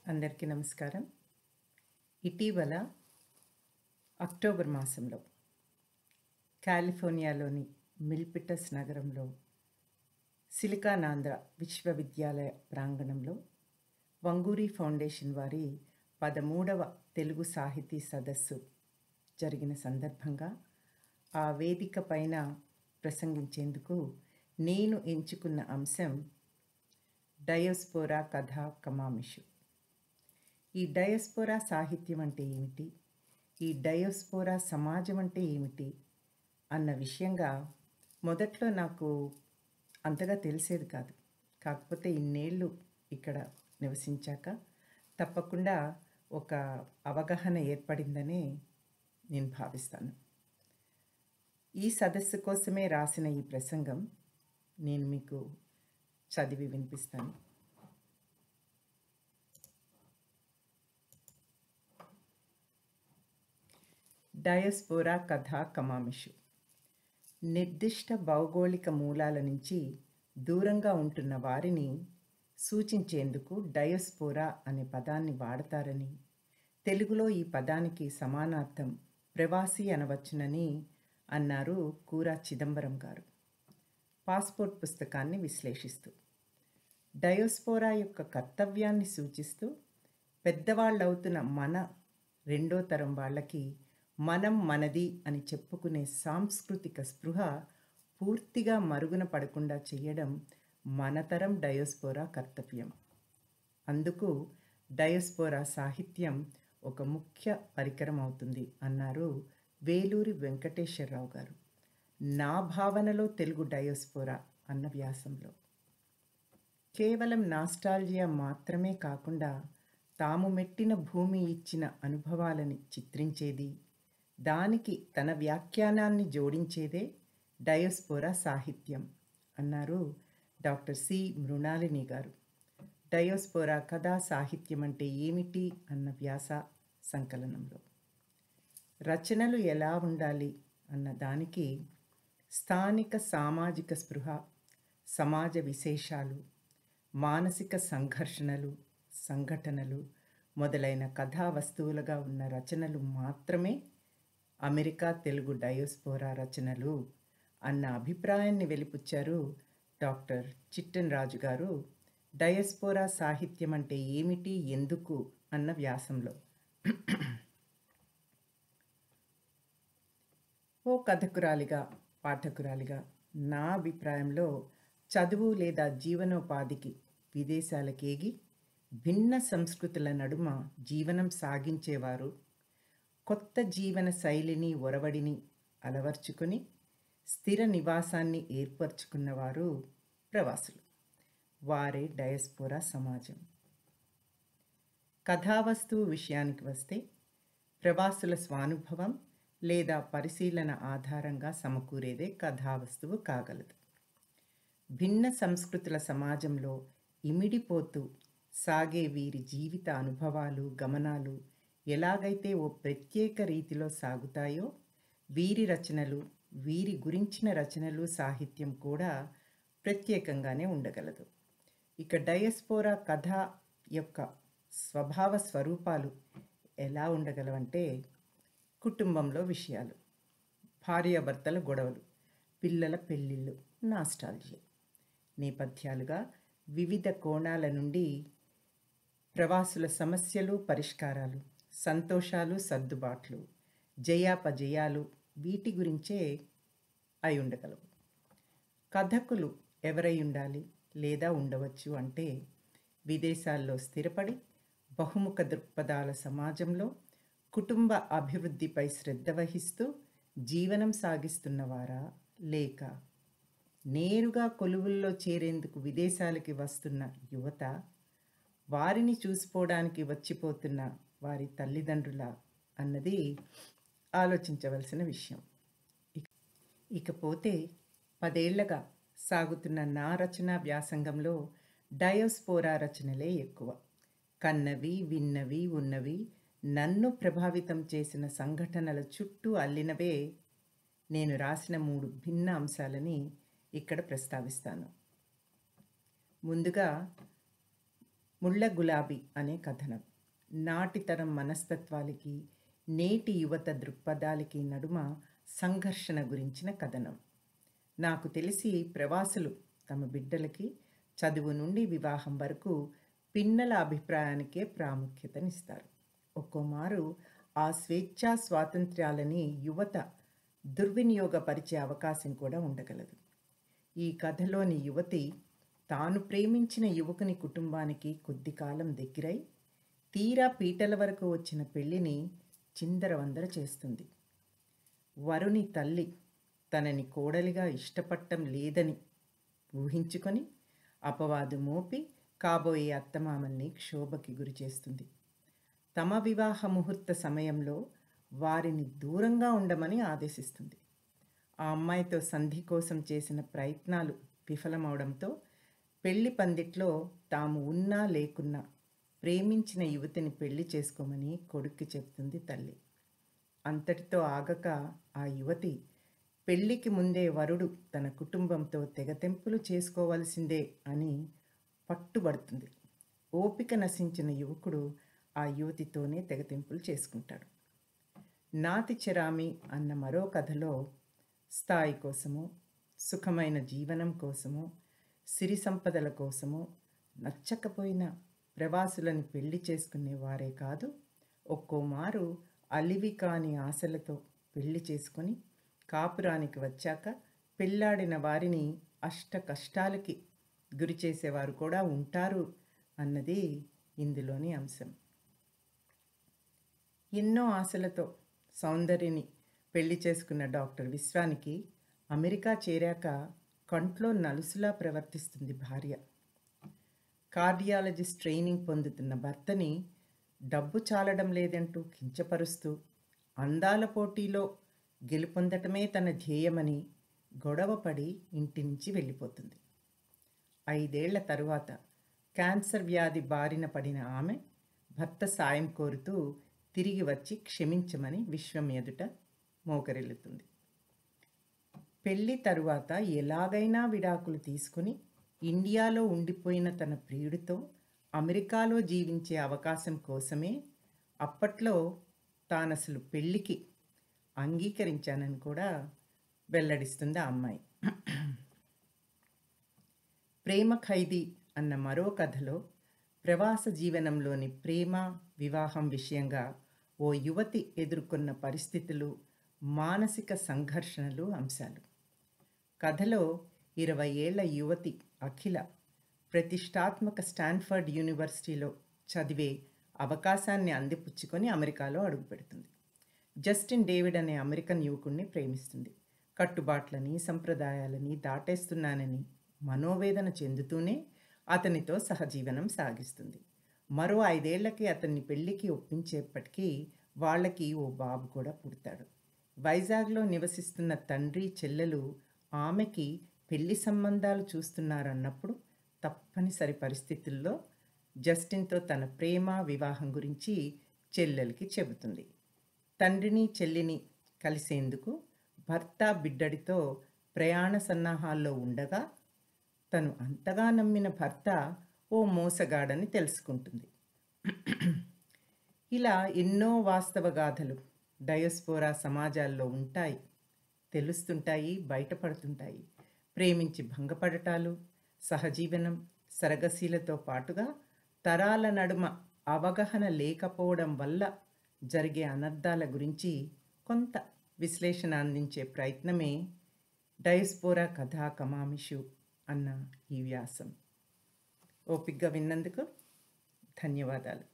అందరికీ నమస్కారం ఇటీవల అక్టోబర్ మాసంలో కాలిఫోర్నియాలోని మిల్పిటస్ నగరంలో సిలికానాంధ్ర విశ్వవిద్యాలయ ప్రాంగణంలో వంగూరి ఫౌండేషన్ వారి పదమూడవ తెలుగు సాహితీ సదస్సు జరిగిన సందర్భంగా ఆ వేదిక పైన ప్రసంగించేందుకు నేను ఎంచుకున్న అంశం డయోస్పోరా కథ కమామిషు ఈ డయోస్పోరా సాహిత్యం అంటే ఏమిటి ఈ డయోస్పోరా సమాజం అంటే ఏమిటి అన్న విషయంగా మొదట్లో నాకు అంతగా తెలిసేది కాదు కాకపోతే ఇన్నేళ్ళు ఇక్కడ నివసించాక తప్పకుండా ఒక అవగాహన ఏర్పడిందనే నేను భావిస్తాను ఈ సదస్సు కోసమే రాసిన ఈ ప్రసంగం నేను మీకు చదివి వినిపిస్తాను డయస్పోరా కథ కమామిషు నిర్దిష్ట భౌగోళిక మూలాల నుంచి దూరంగా ఉంటున్న వారిని సూచించేందుకు డయోస్పోరా అనే పదాన్ని వాడతారని తెలుగులో ఈ పదానికి సమానార్థం ప్రవాసి అనవచ్చునని అన్నారు కూరా చిదంబరం గారు పాస్పోర్ట్ పుస్తకాన్ని విశ్లేషిస్తూ డయోస్పోరా యొక్క కర్తవ్యాన్ని సూచిస్తూ పెద్దవాళ్ళవుతున్న మన రెండో తరం వాళ్ళకి మనం మనది అని చెప్పుకునే సాంస్కృతిక స్పృహ పూర్తిగా మరుగున పడకుండా చేయడం మనతరం డయోస్పోరా కర్తవ్యం అందుకు డయోస్పోరా సాహిత్యం ఒక ముఖ్య పరికరం అవుతుంది అన్నారు వేలూరి వెంకటేశ్వరరావు గారు నా భావనలో తెలుగు డయోస్పోరా అన్న వ్యాసంలో కేవలం నాస్టాల్జియా మాత్రమే కాకుండా తాము మెట్టిన భూమి ఇచ్చిన అనుభవాలని చిత్రించేది దానికి తన వ్యాఖ్యానాన్ని జోడించేదే డయోస్పోరా సాహిత్యం అన్నారు డాక్టర్ సి మృణాలిని గారు డయోస్పోరా కథా సాహిత్యం అంటే ఏమిటి అన్న వ్యాస సంకలనంలో రచనలు ఎలా ఉండాలి అన్న దానికి స్థానిక సామాజిక స్పృహ సమాజ విశేషాలు మానసిక సంఘర్షణలు సంఘటనలు మొదలైన కథా వస్తువులుగా ఉన్న రచనలు మాత్రమే అమెరికా తెలుగు డయోస్పోరా రచనలు అన్న అభిప్రాయాన్ని వెలిపుచ్చారు డాక్టర్ చిట్టన్ రాజు గారు డయస్పోరా సాహిత్యం అంటే ఏమిటి ఎందుకు అన్న వ్యాసంలో ఓ కథకురాలిగా పాఠకురాలిగా నా అభిప్రాయంలో చదువు లేదా జీవనోపాధికి విదేశాలకేగి భిన్న సంస్కృతుల నడుమ జీవనం సాగించేవారు కొత్త జీవన శైలిని ఒరవడిని అలవర్చుకొని స్థిర నివాసాన్ని ఏర్పరచుకున్నవారు ప్రవాసులు వారే డయస్పోరా సమాజం కథావస్తువు విషయానికి వస్తే ప్రవాసుల స్వానుభవం లేదా పరిశీలన ఆధారంగా సమకూరేదే కథావస్తువు కాగలదు భిన్న సంస్కృతుల సమాజంలో ఇమిడిపోతూ సాగే వీరి జీవిత అనుభవాలు గమనాలు ఎలాగైతే ఓ ప్రత్యేక రీతిలో సాగుతాయో వీరి రచనలు వీరి గురించిన రచనలు సాహిత్యం కూడా ప్రత్యేకంగానే ఉండగలదు ఇక డయస్పోరా కథ యొక్క స్వభావ స్వరూపాలు ఎలా ఉండగలవంటే కుటుంబంలో విషయాలు భార్యాభర్తల గొడవలు పిల్లల పెళ్ళిళ్ళు నాస్టాలజీ నేపథ్యాలుగా వివిధ కోణాల నుండి ప్రవాసుల సమస్యలు పరిష్కారాలు సంతోషాలు సర్దుబాట్లు జయాపజయాలు వీటి గురించే అయి ఉండగలవు కథకులు ఎవరై ఉండాలి లేదా ఉండవచ్చు అంటే విదేశాల్లో స్థిరపడి బహుముఖ దృక్పథాల సమాజంలో కుటుంబ అభివృద్ధిపై శ్రద్ధ వహిస్తూ జీవనం సాగిస్తున్నవారా లేక నేరుగా కొలువుల్లో చేరేందుకు విదేశాలకి వస్తున్న యువత వారిని చూసిపోవడానికి వచ్చిపోతున్న వారి తల్లిదండ్రుల అన్నది ఆలోచించవలసిన విషయం ఇకపోతే పదేళ్లగా సాగుతున్న నా రచన వ్యాసంగంలో డయోస్పోరా రచనలే ఎక్కువ కన్నవి విన్నవి ఉన్నవి నన్ను ప్రభావితం చేసిన సంఘటనల చుట్టూ అల్లినవే నేను రాసిన మూడు భిన్న అంశాలని ఇక్కడ ప్రస్తావిస్తాను ముందుగా ముళ్ళ గులాబీ అనే కథనం నాటితరం మనస్తత్వాలకి నేటి యువత దృక్పథాలకి నడుమ సంఘర్షణ గురించిన కథనం నాకు తెలిసి ప్రవాసులు తమ బిడ్డలకి చదువు నుండి వివాహం వరకు పిన్నల అభిప్రాయానికే ప్రాముఖ్యతనిస్తారు ఒక్కోమారు ఆ స్వేచ్ఛా స్వాతంత్ర్యాలని యువత దుర్వినియోగపరిచే అవకాశం కూడా ఉండగలదు ఈ కథలోని యువతి తాను ప్రేమించిన యువకుని కుటుంబానికి కొద్ది కాలం దగ్గరై తీరా పీటల వరకు వచ్చిన పెళ్లిని చిందరవందర చేస్తుంది వరుని తల్లి తనని కోడలిగా ఇష్టపడటం లేదని ఊహించుకొని అపవాదు మోపి కాబోయే అత్తమామల్ని క్షోభకి గురి చేస్తుంది తమ వివాహ ముహూర్త సమయంలో వారిని దూరంగా ఉండమని ఆదేశిస్తుంది ఆ అమ్మాయితో సంధి కోసం చేసిన ప్రయత్నాలు విఫలమవడంతో పెళ్లి పందిట్లో తాము ఉన్నా లేకున్నా ప్రేమించిన యువతిని పెళ్లి చేసుకోమని కొడుక్కి చెప్తుంది తల్లి అంతటితో ఆగక ఆ యువతి పెళ్లికి ముందే వరుడు తన కుటుంబంతో తెగతెంపులు చేసుకోవలసిందే అని పట్టుబడుతుంది ఓపిక నశించిన యువకుడు ఆ యువతితోనే తెగతెంపులు చేసుకుంటాడు నాతి చెరామి అన్న మరో కథలో స్థాయి కోసము సుఖమైన జీవనం కోసము సిరి సంపదల కోసము నచ్చకపోయిన ప్రవాసులను పెళ్లి చేసుకునే వారే కాదు ఒక్కోమారు అలివి కాని ఆశలతో పెళ్లి చేసుకొని కాపురానికి వచ్చాక పెళ్ళాడిన వారిని అష్ట కష్టాలకి గురి చేసేవారు కూడా ఉంటారు అన్నది ఇందులోని అంశం ఎన్నో ఆశలతో సౌందర్యని పెళ్లి చేసుకున్న డాక్టర్ విశ్వానికి అమెరికా చేరాక కంట్లో నలుసులా ప్రవర్తిస్తుంది భార్య కార్డియాలజిస్ట్ ట్రైనింగ్ పొందుతున్న భర్తని డబ్బు చాలడం లేదంటూ కించపరుస్తూ అందాల పోటీలో గెలుపొందటమే తన ధ్యేయమని గొడవపడి ఇంటి నుంచి వెళ్ళిపోతుంది ఐదేళ్ల తరువాత క్యాన్సర్ వ్యాధి బారిన పడిన ఆమె భర్త సాయం కోరుతూ తిరిగి వచ్చి క్షమించమని విశ్వం ఎదుట మోకరిల్లుతుంది పెళ్లి తరువాత ఎలాగైనా విడాకులు తీసుకుని ఇండియాలో ఉండిపోయిన తన ప్రియుడితో అమెరికాలో జీవించే అవకాశం కోసమే అప్పట్లో తానసలు పెళ్ళికి అంగీకరించానని కూడా వెల్లడిస్తుంది ఆ అమ్మాయి ప్రేమ ఖైదీ అన్న మరో కథలో ప్రవాస జీవనంలోని ప్రేమ వివాహం విషయంగా ఓ యువతి ఎదుర్కొన్న పరిస్థితులు మానసిక సంఘర్షణలు అంశాలు కథలో ఇరవై ఏళ్ల యువతి అఖిల ప్రతిష్టాత్మక స్టాన్ఫర్డ్ యూనివర్సిటీలో చదివే అవకాశాన్ని అందిపుచ్చుకొని అమెరికాలో అడుగుపెడుతుంది జస్టిన్ డేవిడ్ అనే అమెరికన్ యువకుణ్ణి ప్రేమిస్తుంది కట్టుబాట్లని సంప్రదాయాలని దాటేస్తున్నానని మనోవేదన చెందుతూనే అతనితో సహజీవనం సాగిస్తుంది మరో ఐదేళ్లకి అతన్ని పెళ్లికి ఒప్పించేప్పటికీ వాళ్ళకి ఓ బాబు కూడా పుడతాడు వైజాగ్లో నివసిస్తున్న తండ్రి చెల్లెలు ఆమెకి పెళ్లి సంబంధాలు చూస్తున్నారన్నప్పుడు తప్పనిసరి పరిస్థితుల్లో జస్టిన్తో తన ప్రేమ వివాహం గురించి చెల్లెలకి చెబుతుంది తండ్రిని చెల్లిని కలిసేందుకు భర్త బిడ్డడితో ప్రయాణ సన్నాహాల్లో ఉండగా తను అంతగా నమ్మిన భర్త ఓ మోసగాడని తెలుసుకుంటుంది ఇలా ఎన్నో వాస్తవ గాథలు డయోస్పోరా సమాజాల్లో ఉంటాయి తెలుస్తుంటాయి బయటపడుతుంటాయి ప్రేమించి భంగపడటాలు సహజీవనం సరగశీలతో పాటుగా తరాల నడుమ అవగాహన లేకపోవడం వల్ల జరిగే అనర్థాల గురించి కొంత విశ్లేషణ అందించే ప్రయత్నమే డయస్పోరా కథా కమామిషు అన్న ఈ వ్యాసం ఓపిగ్గా విన్నందుకు ధన్యవాదాలు